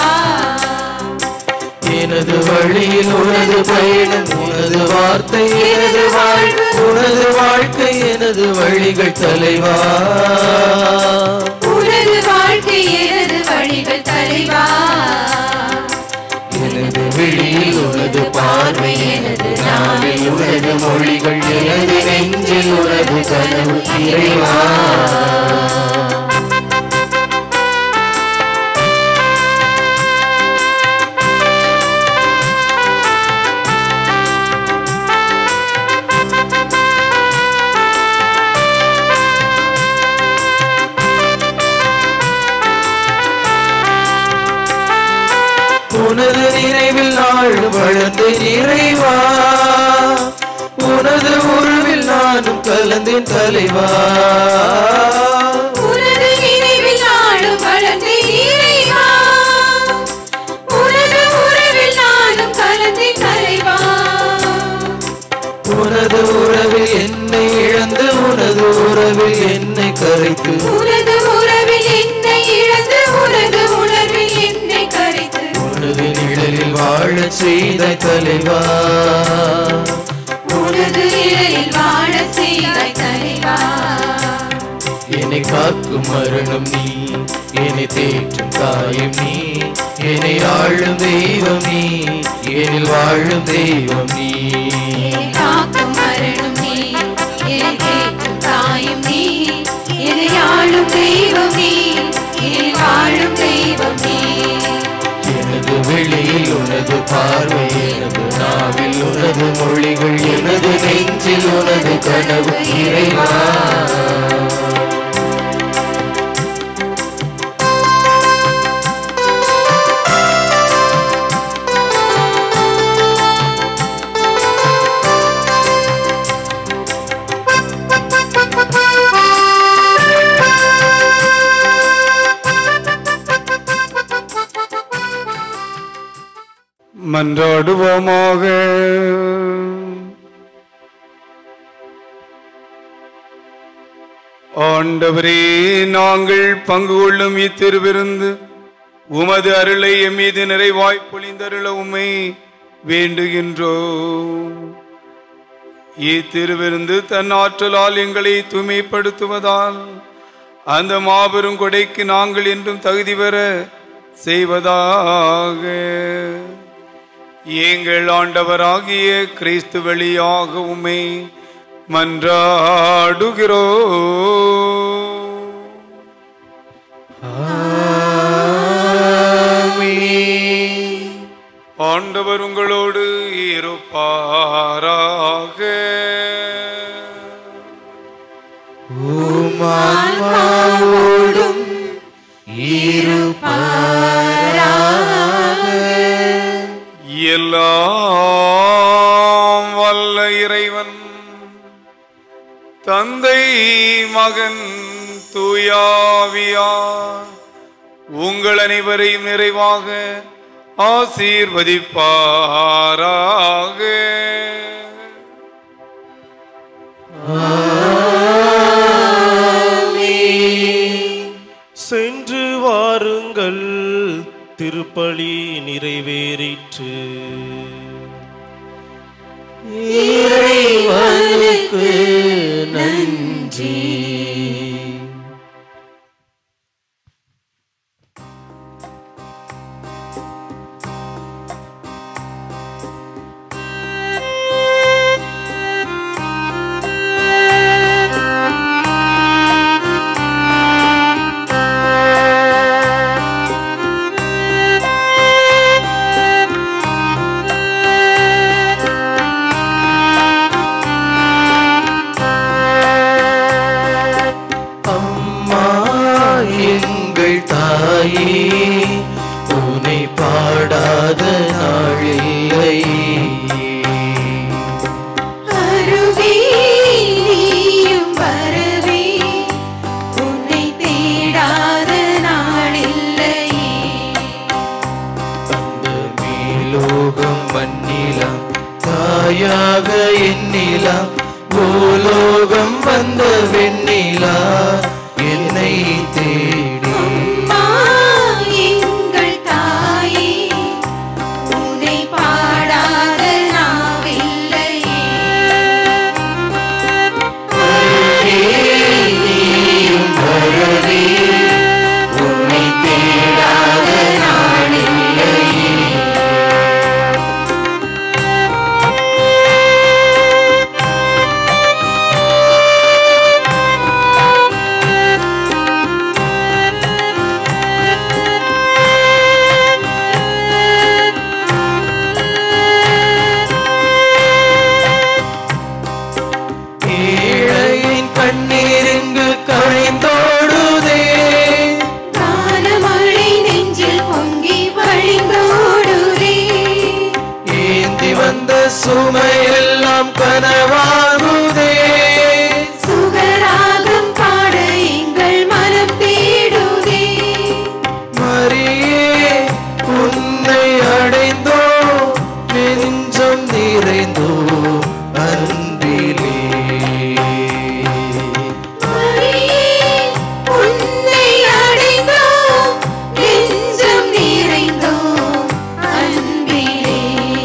எனது வழியில் உனது பயணம் உனது வார்த்தை எனது வாழ்வு உனது வாழ்க்கை எனது வழிகள் தலைவா உனது வாழ்க்கை எனது வழிகள் தலைவா எனது விழியில் உனது பார்வை எனது நாவில் உனது மொழிகள் எனது நெஞ்சில் உனது கனவு இறைவா உனது நினைவில் நாள் வளர்ந்து நிறைவா உனது உருவில் நானும் கலந்தேன் தலைவா உனது நினைவில் நாளும் வளர்ந்து இறைவா உனது உறவில் நானும் கலந்து தலைவா உனது உறவில் என்னை இழந்து உனது உறவில் என்னை கரைத்து உனது உறவில் என்னை இழந்து உனது உணர்வில் என்னை கரைத்து உனது நிழலில் வாழச் செய்த தலைவா உனது நிழலில் வாழ செய்தாய் தலைவா என்னை காக்கும் மரணம் நீ என்னை தேற்றும் தாயும் நீ என்னை ஆளும் தெய்வம் நீ என்னில் வாழும் தெய்வம் நீ என்னை காக்கும் மரணம் நீ என்னை கேட்கும் தாயும் நீ என்னை ஆளும் தெய்வம் நீ என்னை வாழும் தெய்வம் நீ எனது வெளியில் உனது பார்வை எனது நாவில் உனது மொழிகள் எனது நெஞ்சில் உனது கனவு இறைவா மன்றாடுவோமாக ஆண்டவரே நாங்கள் பங்கு கொள்ளும் இத்திருவிருந்து உமது அருளை எம் மீது நிறைவாய் பொழிந்தருள உம்மை வேண்டுகின்றோம் இத்திருவிருந்து தன் ஆற்றலால் எங்களை தூய்மைப்படுத்துவதால் அந்த மாபெரும் கொடைக்கு நாங்கள் என்றும் தகுதி பெற செய்வதாக எங்கள் ஆண்டவராகிய கிறிஸ்து வழியாக உம்மை மன்றாடுகிறோ ஆண்டவர் உங்களோடு இருப்பாராக உமான்மாவோடும் இருப்பாராக எல்லாம் வல்ல இறைவன் தந்தை மகன் தூயாவியா உங்கள் அனைவரையும் நிறைவாக ஆசீர்வதிப்பாராக சென்று வாருங்கள் திருப்பலி நிறைவேறிற்று இறைவனுக்கு நன்றி அம்மா எங்கள் தாயே உனை பாடாத நாளில்லை அருவே நீயும் வரவே உன்னை தேடாத நாளில்லையே மேலோகம் மண்ணிலாம் தாயாக எண்ணிலாம் பூலோகம் வந்த வெண்ணிலா என்னை தேடி அம்மா எங்கள் தாயே உன்னை பாடாத நாவில்லையே நீயும் வரவே உன்னை தேடாத நாளில்லையே ஏழையின் கண்ணீரிங்கு கரைந்தோடுதே கானமழை நெஞ்சில் பொங்கி வழிந்தோடுதே ஏந்தி வந்த சுமையெல்லாம் கனவாகுதே சுகராகம் பாட எங்கள் மனம் தேடுதே மரியே உன்னை அடைந்தோ நெஞ்சம் நிறைந்தோ அன்பிலே மரியே, உன்னை அடைந்தோம், நெஞ்சம் நிறைந்தோம் அன்பிலே.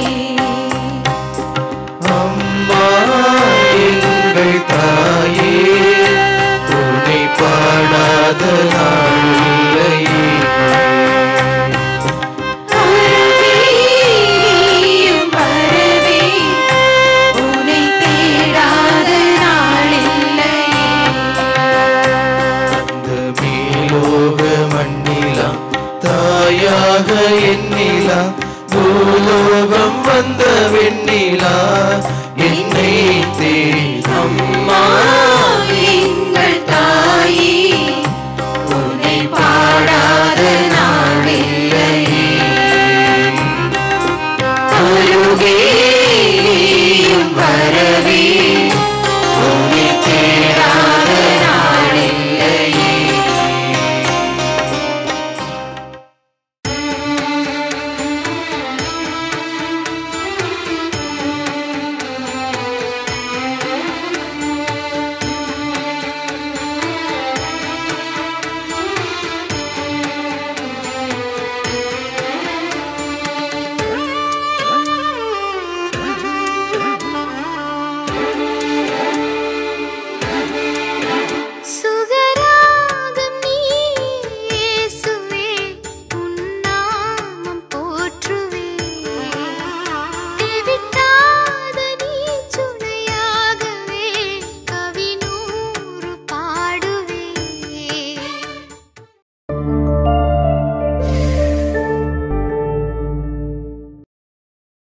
அம்மா எங்கள் தாயே உன்னை பாடாத நாளில்லையே நீயும் வரவே, உன்னை தேடாத நாளில்லையே. அந்த மேலோக மண்ணிலாம் தாயாக எண்ணிலா பூலோகம் வந்த வெண்ணிலா என்னை தேடி அம்மா